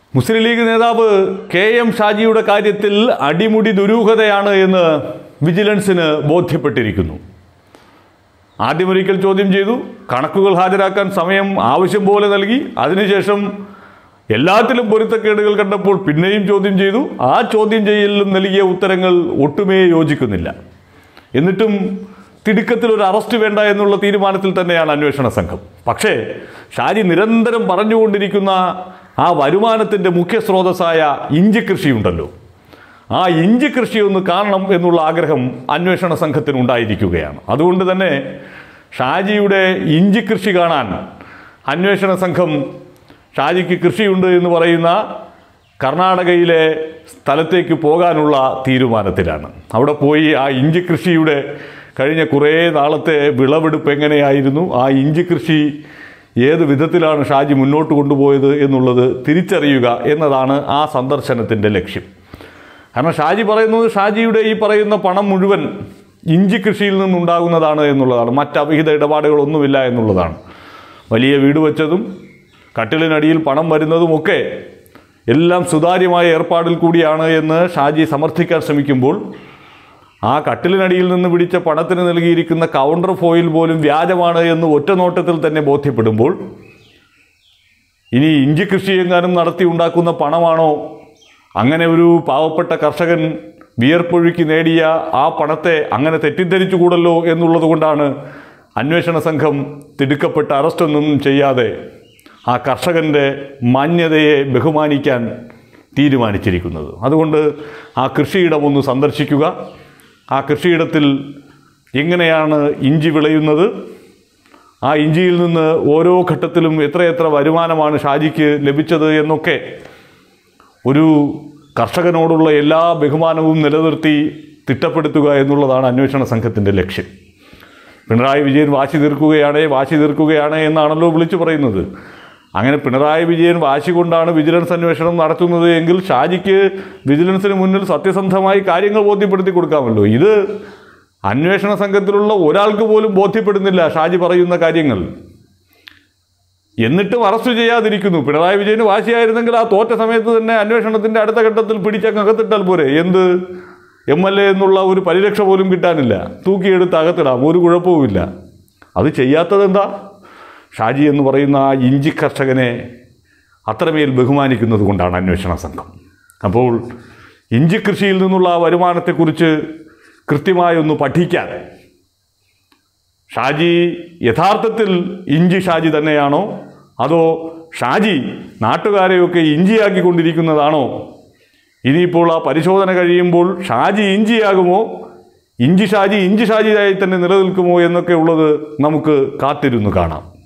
മുസ്ലിം League നേതാവ് K M ഷാജിയുടെ കാര്യത്തിൽ അടിമുടി ദുരൂഹതയാണ് എന്ന് വിജിലൻസിന് ബോധ്യപ്പെട്ടിരിക്കുന്നു ആദ്യമൊരിക്കൽ ചോദ്യം ചെയ്തു കണക്കുകൾ ഹാജരാക്കാൻ സമയം ആവശ്യം പോലെ നൽകി അതിനുശേഷം എല്ലാത്തിലും പൊരുത്തക്കേടുകൾ കണ്ടപ്പോൾ പിന്നെയും ചോദ്യം ചെയ്തു ആ ചോദ്യം ചെയ്യലിലും നൽകിയ ഉത്തരങ്ങൾ ഒട്ടുമേ യോജിക്കുന്നില്ല എന്നിട്ടും തിടുക്കത്തിൽ ഒരു അറസ്റ്റ് വേണ്ട എന്നുള്ള തീരുമാനത്തിൽ തന്നെയാണ് അന്വേഷണ സംഘം പക്ഷേ ഷാജി നിരന്തരം പറഞ്ഞുകൊണ്ടിരിക്കുന്ന ആ വരുമാനത്തിൻ്റെ മുഖ്യ സ്രോതസ്സായ ഇഞ്ചി കൃഷിയുണ്ടല്ലോ ആ ഇഞ്ചി കൃഷി ഒന്ന് കാണണം എന്നുള്ള ആഗ്രഹം അന്വേഷണ സംഘത്തിന് ഉണ്ടായിരിക്കുകയാണ് അതുകൊണ്ട് തന്നെ ഷാജിയുടെ ഇഞ്ചി കൃഷി കാണാൻ അന്വേഷണ സംഘം ഷാജിക്ക് കൃഷിയുണ്ട് എന്ന് പറയുന്ന കർണാടകയിലെ സ്ഥലത്തേക്ക് പോകാനുള്ള തീരുമാനത്തിലാണ് അവിടെ പോയി ആ ഇഞ്ചി കൃഷിയുടെ കഴിഞ്ഞ കുറേ നാളത്തെ വിളവെടുപ്പ് എങ്ങനെയായിരുന്നു ആ ഇഞ്ചി കൃഷി ഏത് വിധത്തിലാണ് ഷാജി മുന്നോട്ട് കൊണ്ടുപോയത് എന്നുള്ളത് തിരിച്ചറിയുക എന്നതാണ് ആ സന്ദർശനത്തിൻ്റെ ലക്ഷ്യം കാരണം ഷാജി പറയുന്നത് ഷാജിയുടെ ഈ പറയുന്ന പണം മുഴുവൻ ഇഞ്ചി കൃഷിയിൽ നിന്നുണ്ടാകുന്നതാണ് എന്നുള്ളതാണ് മറ്റ് അവിഹിത ഇടപാടുകളൊന്നുമില്ല എന്നുള്ളതാണ് വലിയ വീട് വെച്ചതും കട്ടിലിനടിയിൽ പണം വരുന്നതുമൊക്കെ എല്ലാം സുതാര്യമായ ഏർപ്പാടിൽ കൂടിയാണ് എന്ന് ഷാജി സമർത്ഥിക്കാൻ ശ്രമിക്കുമ്പോൾ ആ കട്ടിലിനടിയിൽ നിന്ന് പിടിച്ച പണത്തിന് നൽകിയിരിക്കുന്ന കൗണ്ടർ ഫോയിൽ പോലും വ്യാജമാണ് എന്ന് ഒറ്റ നോട്ടത്തിൽ തന്നെ ബോധ്യപ്പെടുമ്പോൾ ഇനി ഇഞ്ചി കൃഷി എങ്ങാനും നടത്തി ഉണ്ടാക്കുന്ന പണമാണോ അങ്ങനെ ഒരു പാവപ്പെട്ട കർഷകൻ വിയർപ്പൊഴുക്കി നേടിയ ആ പണത്തെ അങ്ങനെ തെറ്റിദ്ധരിച്ചുകൂടല്ലോ എന്നുള്ളത് കൊണ്ടാണ് അന്വേഷണ സംഘം തിടുക്കപ്പെട്ട അറസ്റ്റൊന്നും ചെയ്യാതെ ആ കർഷകൻ്റെ മാന്യതയെ ബഹുമാനിക്കാൻ തീരുമാനിച്ചിരിക്കുന്നത് അതുകൊണ്ട് ആ കൃഷിയിടം ഒന്ന് സന്ദർശിക്കുക ആ കൃഷിയിടത്തിൽ എങ്ങനെയാണ് ഇഞ്ചി വിളയുന്നത് ആ ഇഞ്ചിയിൽ നിന്ന് ഓരോ ഘട്ടത്തിലും എത്രയെത്ര വരുമാനമാണ് ഷാജിക്ക് ലഭിച്ചത് എന്നൊക്കെ ഒരു കർഷകനോടുള്ള എല്ലാ ബഹുമാനവും നിലനിർത്തി തിട്ടപ്പെടുത്തുക എന്നുള്ളതാണ് അന്വേഷണ സംഘത്തിൻ്റെ ലക്ഷ്യം പിണറായി വിജയൻ വാശി തീർക്കുകയാണ് വാശി തീർക്കുകയാണ് എന്നാണല്ലോ വിളിച്ചു പറയുന്നത് അങ്ങനെ പിണറായി വിജയൻ വാശി കൊണ്ടാണ് വിജിലൻസ് അന്വേഷണം നടത്തുന്നത് എങ്കിൽ ഷാജിക്ക് വിജിലൻസിന് മുന്നിൽ സത്യസന്ധമായി കാര്യങ്ങൾ ബോധ്യപ്പെടുത്തി കൊടുക്കാമല്ലോ ഇത് അന്വേഷണ സംഘത്തിലുള്ള ഒരാൾക്ക് പോലും ബോധ്യപ്പെടുന്നില്ല ഷാജി പറയുന്ന കാര്യങ്ങൾ എന്നിട്ടും അറസ്റ്റ് ചെയ്യാതിരിക്കുന്നു പിണറായി വിജയന് വാശിയായിരുന്നെങ്കിൽ ആ തോറ്റ സമയത്ത് തന്നെ അന്വേഷണത്തിന്റെ അടുത്ത ഘട്ടത്തിൽ പിടിച്ചങ്ങ് അകത്തിട്ടാൽ പോരെ എന്ത് എം എൽ എ എന്നുള്ള ഒരു പരിരക്ഷ പോലും കിട്ടാനില്ല തൂക്കിയെടുത്ത് അകത്തിടാം ഒരു കുഴപ്പവുമില്ല അത് ചെയ്യാത്തത് എന്താ ഷാജി എന്ന് പറയുന്ന ആ ഇഞ്ചി കർഷകനെ അത്രമേൽ ബഹുമാനിക്കുന്നത് കൊണ്ടാണ് അന്വേഷണ സംഘം അപ്പോൾ ഇഞ്ചി കൃഷിയിൽ നിന്നുള്ള ആ വരുമാനത്തെക്കുറിച്ച് കൃത്യമായൊന്ന് പഠിക്കാൻ ഷാജി യഥാർത്ഥത്തിൽ ഇഞ്ചി ഷാജി തന്നെയാണോ അതോ ഷാജി നാട്ടുകാരെയൊക്കെ ഇഞ്ചിയാക്കിക്കൊണ്ടിരിക്കുന്നതാണോ ഇനിയിപ്പോൾ ആ പരിശോധന കഴിയുമ്പോൾ ഷാജി ഇഞ്ചിയാകുമോ ഇഞ്ചി ഷാജി ഇഞ്ചി ഷാജിയായി തന്നെ നിലനിൽക്കുമോ എന്നൊക്കെ ഉള്ളത് നമുക്ക് കാത്തിരുന്ന് കാണാം